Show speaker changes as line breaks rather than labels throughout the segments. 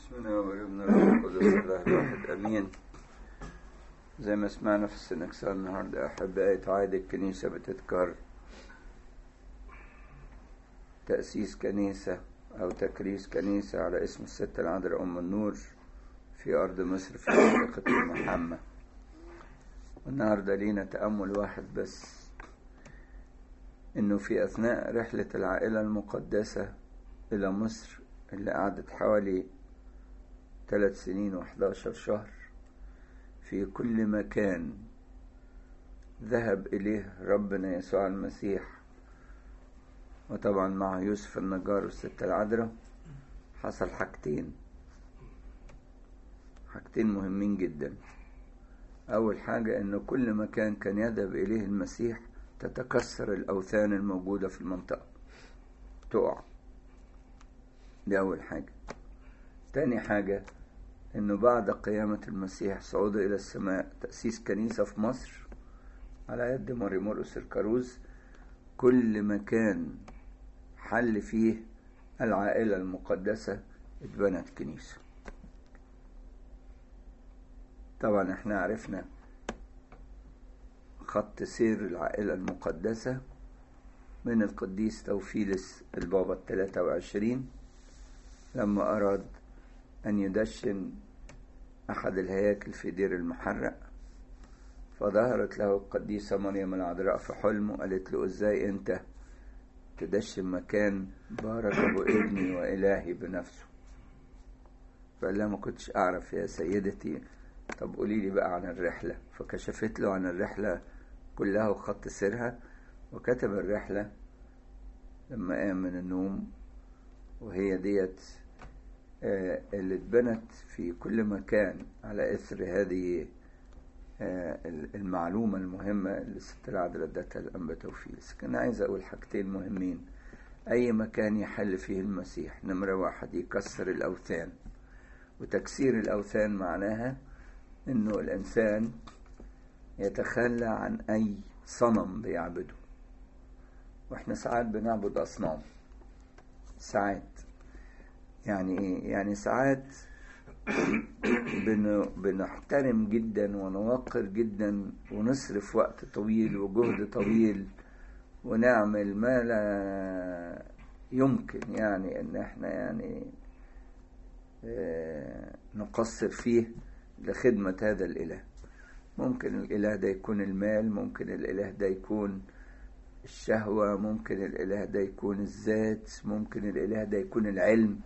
بسم الله والابن والروح القدس الله الواحد امين زي ما سمعنا في السنكسار النهارده احبائي تعايد الكنيسه بتذكر تاسيس كنيسه او تكريس كنيسه على اسم الست العذراء ام النور في ارض مصر في منطقه المحمى والنهارده لينا تامل واحد بس انه في اثناء رحله العائله المقدسه الى مصر اللي قعدت حوالي ثلاث سنين وحداشر شهر في كل مكان ذهب إليه ربنا يسوع المسيح وطبعا مع يوسف النجار والست العذراء حصل حاجتين حاجتين مهمين جدا أول حاجة إن كل مكان كان يذهب إليه المسيح تتكسر الأوثان الموجودة في المنطقة تقع دي أول حاجة تاني حاجة إنه بعد قيامة المسيح صعوده إلى السماء تأسيس كنيسة في مصر على يد ماري مرقس الكاروز كل مكان حل فيه العائلة المقدسة اتبنت كنيسة طبعا احنا عرفنا خط سير العائلة المقدسة من القديس توفيلس البابا الثلاثة وعشرين لما أراد أن يدشن أحد الهياكل في دير المحرق فظهرت له القديسة مريم العذراء في حلم وقالت له إزاي أنت تدشن مكان بارك أبو ابني وإلهي بنفسه فقال لها ما كنتش أعرف يا سيدتي طب قولي لي بقى عن الرحلة فكشفت له عن الرحلة كلها وخط سيرها وكتب الرحلة لما قام من النوم وهي ديت اللي اتبنت في كل مكان على اثر هذه المعلومة المهمة اللي الست العذراء ادتها الأنبا توفيلس كان عايز أقول حاجتين مهمين أي مكان يحل فيه المسيح نمرة واحد يكسر الأوثان وتكسير الأوثان معناها إنه الإنسان يتخلى عن أي صنم بيعبده وإحنا ساعات بنعبد أصنام ساعات يعني ايه يعني ساعات بن بنحترم جدا ونوقر جدا ونصرف وقت طويل وجهد طويل ونعمل ما لا يمكن يعني ان احنا يعني نقصر فيه لخدمة هذا الإله ممكن الإله ده يكون المال ممكن الإله ده يكون الشهوة ممكن الإله ده يكون الذات ممكن الإله ده يكون العلم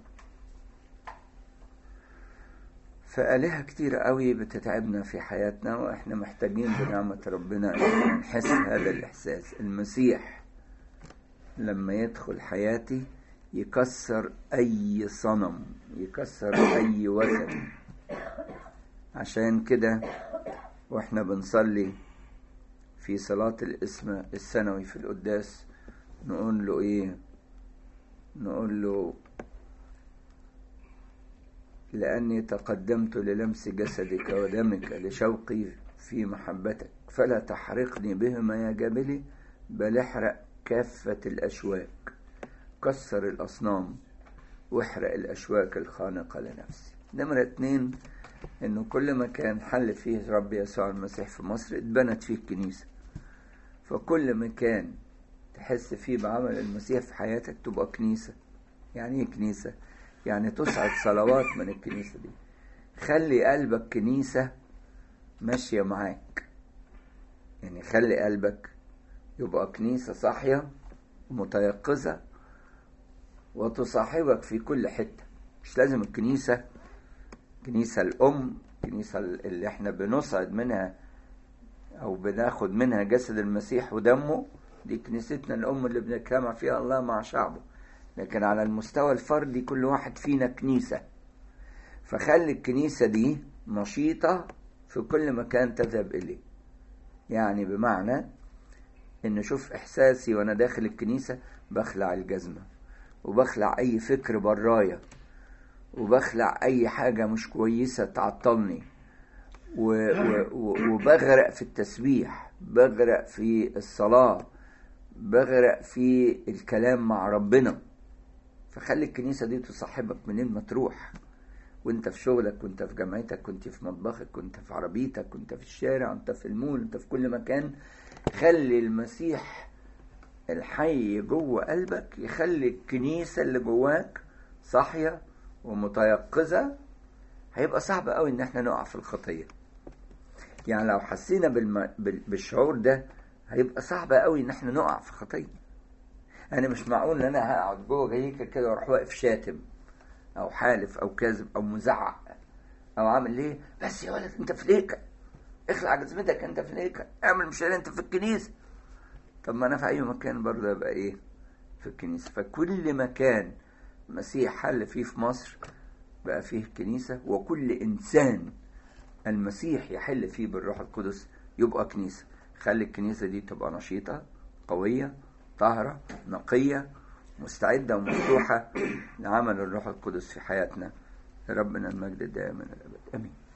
فآلهة كتيرة قوي بتتعبنا في حياتنا وإحنا محتاجين بنعمة ربنا إن نحس هذا الإحساس المسيح لما يدخل حياتي يكسر أي صنم يكسر أي وثن عشان كده وإحنا بنصلي في صلاة الاسم السنوي في القداس نقول له إيه نقول له لأني تقدمت للمس جسدك ودمك لشوقي في محبتك فلا تحرقني بهما يا جابلي بل احرق كافة الأشواك كسر الأصنام واحرق الأشواك الخانقة لنفسي نمرة اتنين إنه كل مكان حل فيه رب يسوع المسيح في مصر اتبنت فيه الكنيسة فكل مكان تحس فيه بعمل المسيح في حياتك تبقى كنيسة يعني ايه كنيسة؟ يعني تصعد صلوات من الكنيسة دي خلي قلبك كنيسة ماشية معاك يعني خلي قلبك يبقى كنيسة صاحية ومتيقظة وتصاحبك في كل حتة مش لازم الكنيسة كنيسة الأم كنيسة اللي احنا بنصعد منها أو بناخد منها جسد المسيح ودمه دي كنيستنا الأم اللي بنجتمع فيها الله مع شعبه لكن على المستوى الفردي كل واحد فينا كنيسة فخلي الكنيسة دي نشيطة في كل مكان تذهب إليه يعني بمعنى إن شوف إحساسي وأنا داخل الكنيسة بخلع الجزمة وبخلع أي فكر برايا وبخلع أي حاجة مش كويسة تعطلني و و وبغرق في التسبيح بغرق في الصلاة بغرق في الكلام مع ربنا فخلي الكنيسة دي تصاحبك منين ما تروح وانت في شغلك وانت في جامعتك وانت في مطبخك وانت في عربيتك وانت في الشارع وانت في المول وانت في كل مكان خلي المسيح الحي جوه قلبك يخلي الكنيسة اللي جواك صاحية ومتيقظة هيبقى صعب قوي ان احنا نقع في الخطية يعني لو حسينا بالم... بال... بالشعور ده هيبقى صعب قوي ان احنا نقع في خطية انا مش معقول ان انا هقعد جوه جايكا كده واروح واقف شاتم او حالف او كاذب او مزعق او عامل ليه بس يا ولد انت في ليكا اخلع جزمتك انت في ليكا اعمل مش انت في الكنيسة طب ما انا في اي مكان برضه ابقى ايه في الكنيسة فكل مكان مسيح حل فيه في مصر بقى فيه كنيسة وكل إنسان المسيح يحل فيه بالروح القدس يبقى كنيسة خلي الكنيسة دي تبقى نشيطة قوية طاهرة نقية مستعدة ومفتوحة لعمل الروح القدس في حياتنا ربنا المجد دائما الأبد أمين